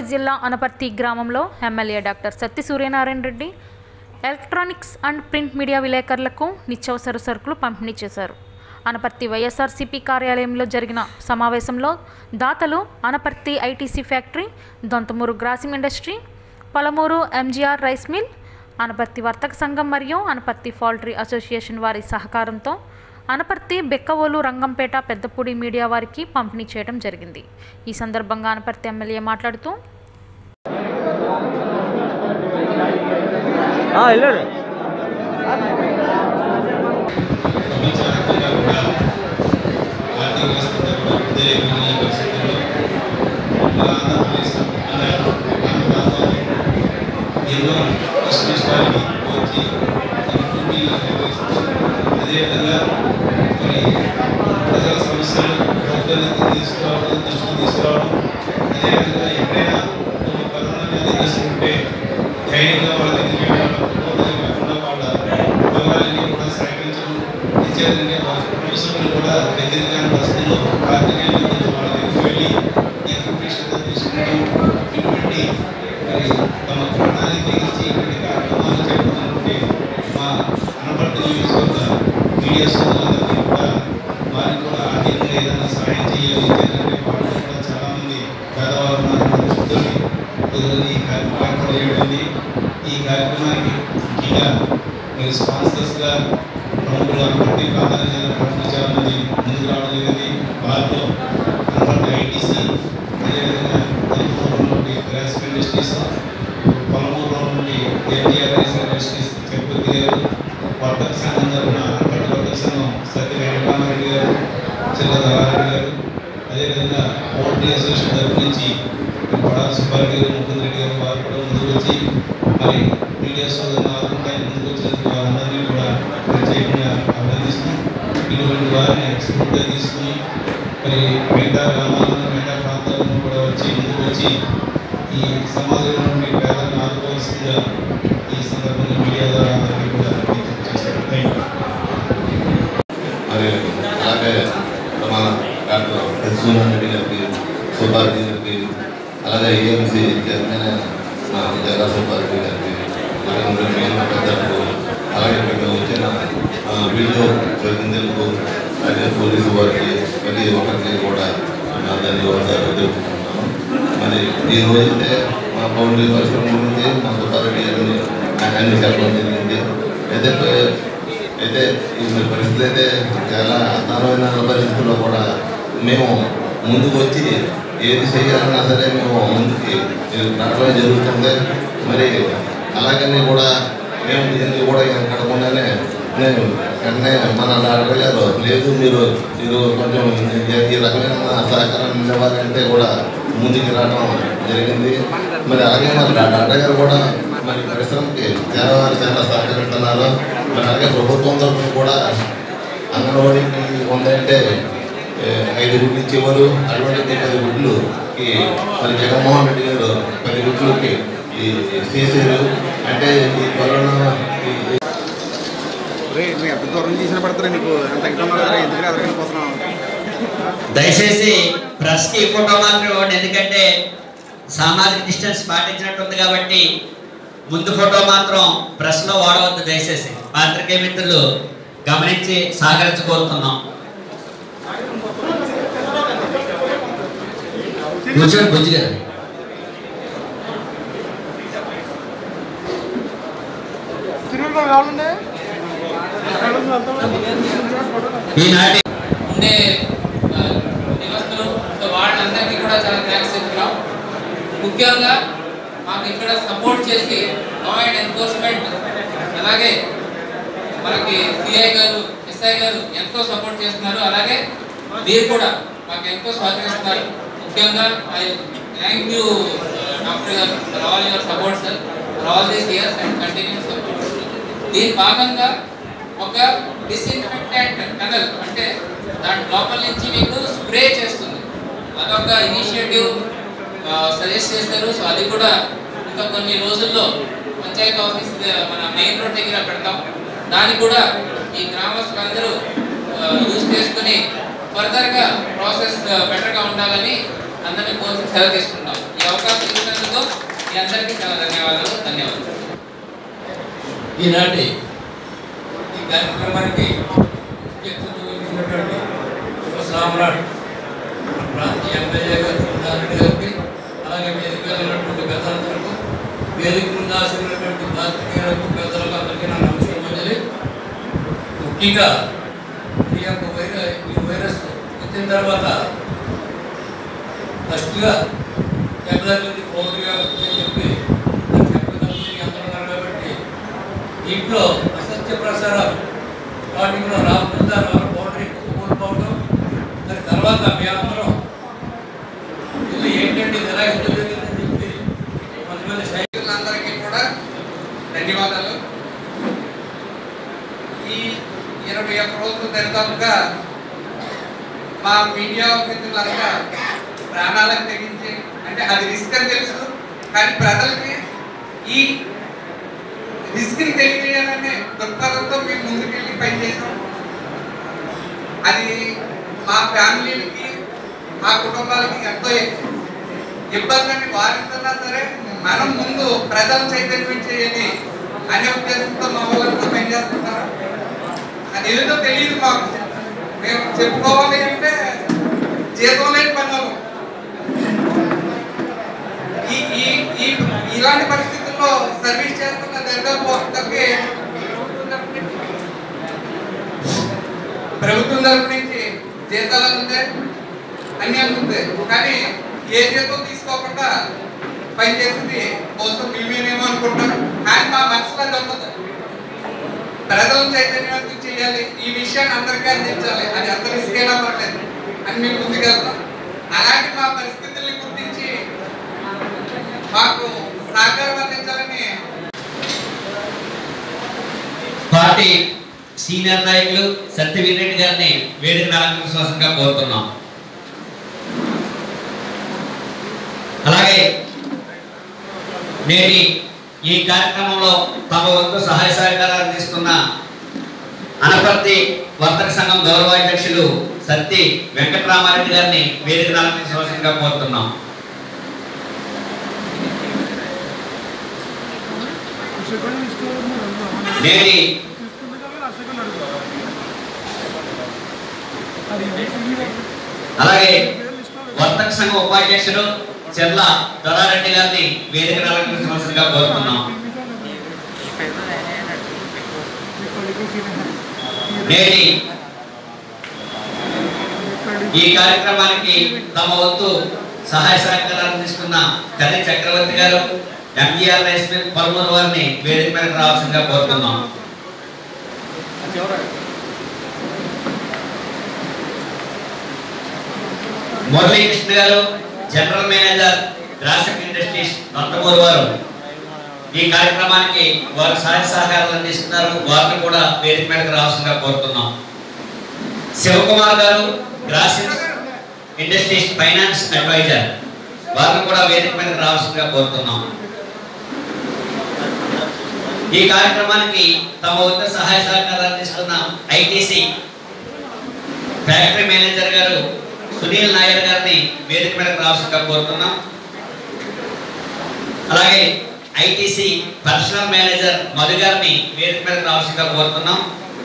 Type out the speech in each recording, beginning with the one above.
జిల్లా అనపర్తి గ్రామంలో MLA doctor Satti Suryanarayana Reddy electronics and print media విలేకరులకు నిత్యావసర సరుకులు పంపిణీ చేశారు అనపర్తి వైఎస్ఆర్సీపీ కార్యాలయంలో జరిగిన సమావేశంలో దాతలు Anaparthi ITC factory Donthamuru Grasim industry Palamuru MGR rice mill Anaparthi వర్తక సంఘం మరియు అనపర్తి పౌల్ట్రీ అసోసియేషన్ వారి సహకారంతో అనపర్తి బెక్కవోలు రంగంపేట పెద్దపూడి మీడియా వారికి పంపిణీ చేయడం జరిగింది ఈ సందర్భంగా అనపర్తి ఎమ్మెల్యే మాట్లాడుతూ వెళ్ళండి ప్రపంచవ్యాప్తంగా కూడా ఆర్థిక వ్యవస్థ కూడా ఉద్రేకమైన ఈ పరిస్థితుల్లో మన ఆంధ్రప్రదేశ్ మన ప్రాంతాల్లో ఎన్నో కష్ట నష్టాలకి వచ్చి తమ డ్యూటీలు నిర్వహిస్తుంది అదేవిధంగా మరి ప్రజల సమస్యలు ప్రభుత్వానికి తీసుకురావడం దృష్టికి తీసుకురావడం అదేవిధంగా ఎప్పుడైనా ఒక కరోనా వ్యాధి తీసుకుంటే ధైర్యంగా వాళ్ళ దగ్గరికి వెళ్ళడం ప్రభుత్వం కాకుండా వాళ్ళ వివరాలన్నీ కూడా సేకరించడం ఇచ్చేదంటే వాళ్ళ కుటుంబ సభ్యులు కూడా దగ్గరగా పరిస్థితుల్లో కార్యక్రమాల నుంచి వాళ్ళ దగ్గరికి వెళ్ళి ఈ ఇన్ఫర్మేషన్ తీసుకుంటాం ఇటువంటి మరి తమ ప్రాణాన్ని తెగించి ఇటువంటి కార్యక్రమాలు చేపడుతుంటే మా అనపర్తి నియోజకవర్గ మీడియా సోదరులందరికీ కూడా వారికి కూడా ఆర్థికంగా ఏదైనా సహాయం చేయాలి ఎందుకంటే వాళ్ళు కూడా చాలామంది పేదవారు ఉన్నారు మన చుట్టూని కుదిరిని ఈ కార్యక్రమం ఏర్పాటు చేయడానికి ఈ కార్యక్రమానికి ముఖ్యంగా మరి స్పాన్సర్స్గా ప్రముఖులు అనుకుంటే ప్రాధాన్యత ప్రముఖులు చాలా మంది ముందుకు రావడం జరిగింది వారితో అనపర్తి ఐటీసీ అదేవిధంగా తలుపులో నుండి గ్రాస్ ఇండస్ట్రీస్ పొలమూరులో నుండి ఎన్టీఆర్ రైస్ ఇండస్ట్రీస్ చెప్పుద్ది గారు వర్తక సంఘం తరఫున అనపర్తి వర్తక సంఘం సత్య వెంకటరామారెడ్డి గారు చిల్లదరారెడ్డి గారు అదేవిధంగా పౌల్ట్రీ అసోసియేషన్ తరఫు నుంచి కొడాల సుబ్బారెడ్డి గారు ముకుంద్ రెడ్డి గారు వారు కూడా ముందుకు వచ్చి మరి మీడియా సోదరులు ఆదుకుంటాయి ముందుకు వచ్చినందుకు వారందరినీ కూడా ప్రత్యేకంగా అభినందిస్తూ ఇటువంటి వారిని స్ఫూర్తిగా తీసుకుని మరి మిగతా గ్రామాలను మిగతా ప్రాంతాలను కూడా వచ్చి ముందుకు వచ్చి ఈ సమాజంలో నుండి పేదలను ఆదుకోవాల్సిందిగా ఈ సందర్భంగా మీడియా ద్వారా అందరికీ కూడా విజ్ఞప్తి చేశారు థ్యాంక్ యూ మరి అలాగే మన డాక్టర్ సూర్యనారాయణ రెడ్డి గారికి సుబ్బారెడ్డి గారికి అలాగే ఏఎంసీ చైర్మన్ మా జగన్ సుబ్బారెడ్డి గారికి అలాగే మరి మిగిలిన పెద్దలకు అలాగే ఇక్కడ వచ్చిన ఆ, వీడియో ప్రతినిధులకు అలాగే పోలీసు వారికి ప్రతి ఒక్కరికి కూడా నా ధన్యవాదాలు తెలుపుతున్నాను మరి ఈ రోజైతే మా పౌరుడి పరిశ్రమ గురించి మా సుబ్బారెడ్డి గారిని ఆయన చెప్పడం జరిగింది అయితే అయితే ఈ పరిస్థితి అయితే చాలా అద్భుతమైన పరిస్థితుల్లో కూడా మేము ముందుకు వచ్చి ఏది చేయాలన్నా సరే మేము ముందుకి నడవడం జరుగుతుంది మరి అలాగని కూడా మేము దీనికి కూడా కడకుండానే నేను వెంటనే మన డాక్టర్ గారు లేదు మీరు మీరు కొంచెం ఈ- ఈ రకమైన సహకారం ఇవ్వాలంటే కూడా ముందుకు రావడం జరిగింది మరి అలాగే మరి డాక్టర్ గారు కూడా మరి పరిశ్రమకి చాలా చాలా సహకరిస్తున్నారు మరి అలాగే ప్రభుత్వం తరఫున కూడా అంగన్వాడీకి ఉందంటే ఏ, ఐదు గుడ్లు ఇచ్చేవారు అటువంటి పది గుడ్లుకి మరి జగన్మోహన్ రెడ్డి గారు పది గుడ్లకి ఈ చేశారు అంటే ఈ కరోనా ఈ- రే నువ్వు ఎంత దూరం చేసిన పడతారా నీకు ఎంత ఎక్కడ ఎందుకు ఎదురుకెళ్ళిపోతున్నావు దయచేసి ప్రెస్కి ఫోటో మాత్రం ఇవ్వండి ఎందుకంటే సామాజిక డిస్టెన్స్ పాటించినట్టుంది కాబట్టి ముందు ఫోటో మాత్రం ప్రెస్లో వాడవద్దు దయచేసి పాత్రికేయ మిత్రులు గమనించి సహకరించుకోరుతున్నాం కూర్చోండి బుజ్జి గారు ఈనాటి ఉండే ఆ, నివాసులు సో వాళ్ళందరికీ కూడా చాలా థ్యాంక్స్ చెప్తున్నాం ముఖ్యంగా మాకు ఇక్కడ సపోర్ట్ చేసి లా అండ్ ఎన్ఫోర్స్మెంట్ అలాగే మనకి సిఐ గారు ఎస్ఐ గారు ఎంతో సపోర్ట్ చేస్తున్నారు అలాగే మీరు కూడా మాకు ఎంతో సహకరిస్తున్నారు ముఖ్యంగా ఐ థ్యాంక్ యూ డాక్టర్ గారు for all your support sir for all these years and continue support దీని భాగంగా ఒక డిస్ఇన్ఫెక్టెంట్ టనల్ అంటే దాని లోపల నుంచి మీకు స్ప్రే చేస్తుంది అదొక ఇనిషియేటివ్ సజెస్ట్ చేస్తారు సో అది కూడా ఇంకా కొన్ని రోజుల్లో పంచాయతీ ఆఫీస్ ద- మన మెయిన్ రోడ్ దగ్గర పెడతాం దాన్ని కూడా ఈ గ్రామస్తులందరూ యూజ్ చేసుకుని ఫర్దర్గా ప్రాసెస్ బెటర్గా ఉండాలని అందరినీ కోర్సు సెలవు తీసుకుంటాం ఈ ఈ అవకాశం ఇచ్చినందుకు మీ అందరికీ చాలా ధన్యవాదాలు ధన్యవాదాలు ఈనాటి ఈ కార్యక్రమానికి ముఖ్యత్వం వహించినటువంటి యువ సామ్రాట్ మన ప్రాంతీయ ఎమ్మెల్యే గారు చిన్నారెడ్డి గారికి అలాగే వేదిక మీద ఉన్నటువంటి పెద్దలందరికీ వేదిక ముందు ఆశించినటువంటి పాత్రికేయులకు పెద్దలకు అందరికీ నా నమస్కారం మంజలి ముఖ్యంగా ఈ యొక్క వైరస్ ఈ వైరస్ వచ్చిన తర్వాత ఫస్ట్గా ఎక్కడికి పౌరుడిగా అని చెప్పి నాకు చెప్పడం మీ అందరూ ఉన్నారు కాబట్టి దీంట్లో అసత్య ప్రసారాలు స్టార్టింగ్లో రాకుండా వారు బౌండరీ కోల్పోవడం దాని తర్వాత మీ అందరం ఇది ఏంటంటే ఇది ఎలా ఎందుకు జరిగిందని చెప్పి కొంతమంది సైకిల్ అందరికీ కూడా ధన్యవాదాలు ఈ ఇరవై ఒక్క రోజుల దరిదాపుగా మా మీడియా మిత్రులంతా ప్రాణాలకు తెగించి అంటే అది రిస్క్ అని తెలుసు కానీ ప్రజలకి ఈ రిస్క్ని తెలియజేయాలనే దృక్పథంతో మేము ముందుకెళ్ళి పనిచేసాం అది మా ఫ్యామిలీలకి మా కుటుంబాలకి ఎంతో ఇబ్బందిని వారిస్తున్నా సరే మనం ముందు ప్రజలు చైతన్యం చేయాలి అనే ఉద్దేశంతో మా వాళ్ళంతా పనిచేస్తున్నారు అది ఏదో తెలియదు మాకు మేము చెప్పుకోవాలి అంటే జీతం లేని పనులు ఈ ఈ ఈ ఇలాంటి పరిస్థితుల్లో సర్వీస్ చేస్తున్న దరిదాపు ఒక్కరికి ప్రభుత్వం తరపు నుంచి జీతాలు అందుతాయి అన్ని అందుతాయి కానీ ఏ జీతం తీసుకోకుండా పనిచేసింది కోసం మేమేనేమో అనుకుంటాం కానీ మా మనసులో అది ఉండదు ప్రజలను చైతన్యవంతం చేయాలి ఈ విషయాన్ని అందరికీ అందించాలి అది అంత రిస్క్ అయినా పర్లేదు అని మేము ముందుకెళ్తాం అలాంటి మా పరిస్థితుల్ని గుర్తించి మాకు సహకారం అందించాలని పార్టీ సీనియర్ నాయకులు సత్యవీర్ రెడ్డి గారిని వేదిక అలంకరించవలసిందిగా కోరుతున్నాం అలాగే నేటి ఈ కార్యక్రమంలో తమ వంతు సహాయ సహకారాలు అందిస్తున్న అనపర్తి వర్తక సంఘం గౌరవాధ్యక్షులు సత్తి వెంకటరామారెడ్డి గారిని వేదిక అలంకరించవలసిందిగా కోరుతున్నాం నేటి అలాగే వర్తక సంఘం ఉపాధ్యక్షుడు చెర్ల దొరారెడ్డి గారిని వేదిక అలంకరించవలసిందిగా కోరుతున్నాం నేటి ఈ కార్యక్రమానికి తమ వంతు సహాయ సహకారాలు అందిస్తున్న కది చక్రవర్తి గారు ఎంజీఆర్ రైస్ మిల్ పలువురు వారిని వేదిక మీదకి రావాల్సిందిగా కోరుతున్నాం మురళీకృష్ణ గారు general manager Grasim industries Nandamuru వారు ఈ కార్యక్రమానికి వారు సహాయ సహకారాలు అందిస్తున్నారు వారిని కూడా వేదిక మీదకి రావాల్సిందిగా కోరుతున్నాం శివకుమార్ గారు గ్రాసిక్ ఇండస్ట్రీస్ ఫైనాన్స్ అడ్వైజర్ వారిని కూడా వేదిక మీదకి రావాల్సిందిగా కోరుతున్నాం ఈ కార్యక్రమానికి తమ వద్ద సహాయ సహకారాలు అందిస్తున్న ఐటీసీ ఫ్యాక్టరీ మేనేజర్ గారు సునీల్ నాయర్ గారిని వేదిక మీదకి రావాల్సిందిగా కోరుతున్నాం అలాగే ఐటీసీ పర్సనల్ మేనేజర్ మధు గారిని వేదిక మీదకి రావాల్సిందిగా కోరుతున్నాం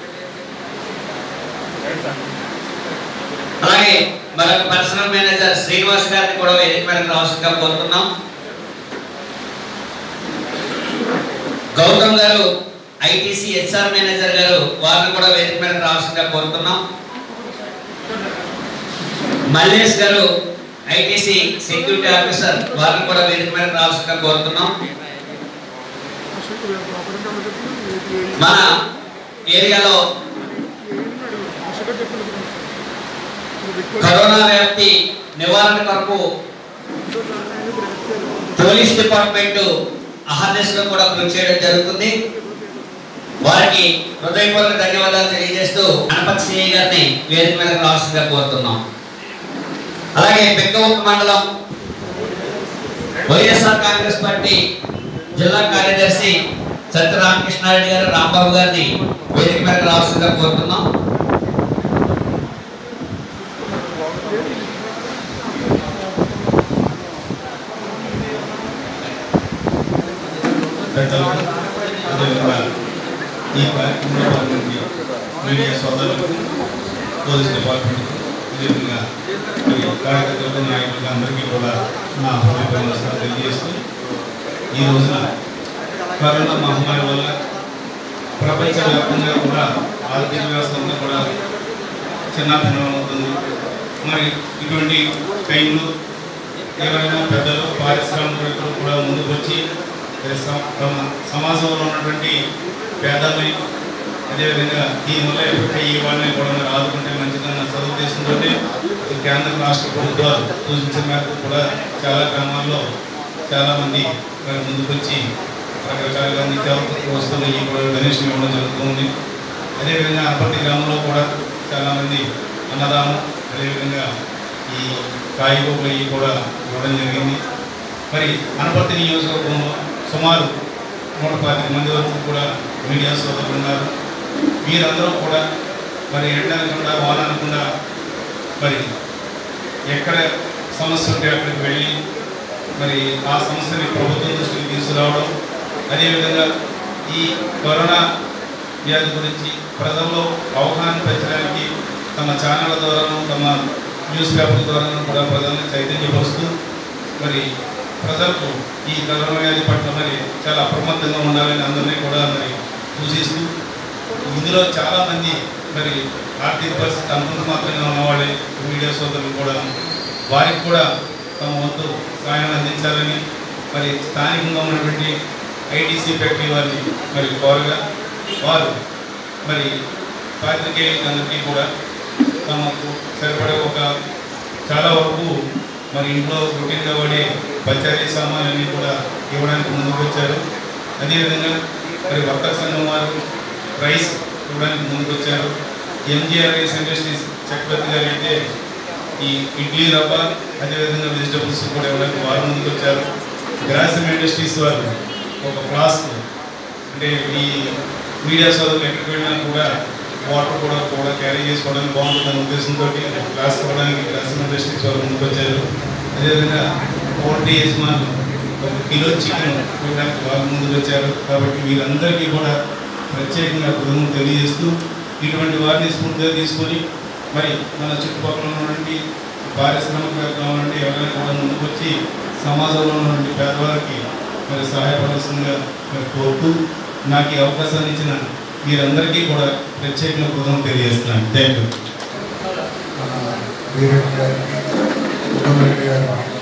అలాగే మరొక పర్సనల్ మేనేజర్ శ్రీనివాస్ గారిని కూడా వేదిక మీదకి రావాల్సిందిగా కోరుతున్నాం గౌతమ్ గారు ఐటీసీ హెచ్ఆర్ మేనేజర్ గారు వారిని కూడా వేదిక మీదకి రావాల్సిందిగా కోరుతున్నాం మల్లేష్ గారు ఐటీసీ సెక్యూరిటీ ఆఫీసర్ వారిని కూడా వేదిక మీదకి రావాల్సిందిగా కోరుతున్నాం మన ఏరియాలో కరోనా వ్యాప్తి నివారణ కొరకు పోలీస్ డిపార్ట్మెంట్ అహర్నెస్లో కూడా కృషి చేయడం జరుగుతుంది వారికి హృదయపూర్వక ధన్యవాదాలు తెలియజేస్తూ గణపతి సిఐ గారిని వేదిక మీదకి రావాల్సిందిగా కోరుతున్నాం అలాగే బెక్కముక్క మండలం వైఎస్ఆర్ కాంగ్రెస్ పార్టీ జిల్లా కార్యదర్శి సత్యరామకృష్ణారెడ్డి గారు రాంబాబు గారిని వేదిక మీదకి రావాల్సిందిగా కోరుతున్నాం పెద్దలకు అదేవిధంగా ఈ కార్యక్రమంలో పాల్గొని మీడియా సోదరులకు పోలీస్ డిపార్ట్మెంట్ అదేవిధంగా మరి కార్యకర్తలకు నాయకులకు అందరికీ కూడా నా హృదయపూర్వక నమస్కారాలు తెలియజేస్తూ ఈ రోజున కరోనా మహమ్మారి వల్ల ప్రపంచవ్యాప్తంగా కూడా ఆర్థిక వ్యవస్థ అంతా కూడా చిన్నాభిన్నమవుతుంది మరి ఇటువంటి టైంలో ఎవరైనా పెద్దలు పారిశ్రామికులు కూడా ముందుకు వచ్చి మరి సమ- తమ సమాజంలో ఉన్నటువంటి పేదల్ని అదేవిధంగా దీనివల్ల ఎఫెక్ట్ అయ్యే వాళ్ళని కూడా మరి ఆదుకుంటే మంచిదన్న సదుద్దేశంతో ఈ కేంద్ర రాష్ట్ర ప్రభుత్వాలు సూచించిన మేరకు కూడా చాలా గ్రామాల్లో చాలామంది మరి ముందుకు వచ్చి రకరకాలుగా నిత్యావసర వస్తువులు ఇవి కూడా డొనేషన్ ఇవ్వడం జరుగుతుంది అదేవిధంగా అనపర్తి గ్రామంలో కూడా చాలామంది అన్నదానం అదేవిధంగా ఈ కాయగూరలు ఇవి కూడా ఇవ్వడం జరిగింది మరి అనపర్తి నియోజకవర్గంలో సుమారు నూట పాతిక మంది వరకు కూడా మీడియా సోదరులు ఉన్నారు వీరందరూ కూడా మరి ఎండ అనకుండా వాన అనకుండా మరి ఎక్కడ సమస్య ఉంటే అక్కడికి వెళ్ళి మరి ఆ సమస్యని ప్రభుత్వం దృష్టికి తీసుకురావడం అదేవిధంగా ఈ కరోనా వ్యాధి గురించి ప్రజల్లో అవగాహన పెంచడానికి తమ ఛానళ్ళ ద్వారాను తమ న్యూస్ పేపర్ ద్వారాను కూడా ప్రజల్ని చైతన్యపరుస్తూ మరి ప్రజలకు ఈ కరోనా వ్యాధి పట్ల మరి చాలా అప్రమత్తంగా ఉండాలని అందరినీ కూడా మరి సూచిస్తూ ఇందులో చాలామంది మరి ఆర్థిక పరిస్థితి అంతంత మాత్రంగా ఉన్నవాళ్ళే మీడియా సోదరులు కూడా వారికి కూడా తమ వంతు సాయం అందించాలని మరి స్థానికంగా ఉన్నటువంటి ఐటీసీ ఫ్యాక్టరీ వారిని మరి కోరగా వారు మరి పాత్రికేయులందరికీ కూడా తమకు సరిపడే ఒక చాలా వరకు మరి ఇంట్లో రొటీన్గా వాడే పంచాయతీ సామాన్లన్నీ కూడా ఇవ్వడానికి ముందుకు వచ్చారు అదేవిధంగా మరి వర్తక సంఘం వారు రైస్ ఇవ్వడానికి ముందుకు వచ్చారు ఎంజిఆర్ రైస్ ఇండస్ట్రీస్ చక్రవర్తి గారు అయితే ఈ ఇడ్లీ రవ్వ అదేవిధంగా వెజిటబుల్స్ కూడా ఇవ్వడానికి వారు ముందుకు వచ్చారు గ్రాసిమ్ ఇండస్ట్రీస్ వారు ఒక ఫ్లాస్క్ అంటే ఈ మీడియా సోదరులు ఎక్కడికి వెళ్ళినా కూడా వాటర్ కూడా కూడా క్యారీ చేసుకోవడానికి బాగుంటుందనే ఉద్దేశంతో గ్లాస్ ఇవ్వడానికి గ్రాసిమ్ ఇండస్ట్రీస్ వారు ముందుకు వచ్చారు అదేవిధంగా పోల్ట్రీ యజమానులు ఒక కిలో చికెన్ ఇవ్వడానికి వాళ్ళు ముందుకు వచ్చారు కాబట్టి వీరందరికీ కూడా ప్రత్యేకంగా కృతజ్ఞతలు తెలియజేస్తూ ఇటువంటి వారిని స్ఫూర్తిగా తీసుకొని మరి మన చుట్టుపక్కల ఉన్నటువంటి పారిశ్రామిక నుండి ఎవరైనా కూడా ముందుకు వచ్చి సమాజంలో ఉన్నటువంటి పేదవారికి మరి సహాయపడాల్సిందిగా మరి కోరుతూ నాకు ఈ అవకాశాన్ని ఇచ్చిన మీరందరికీ కూడా ప్రత్యేకంగా కృతజ్ఞతలు తెలియజేస్తున్నాను థ్యాంక్ యూ వీరెడ్డి గారికి ఉత్తమరెడ్డి గారికి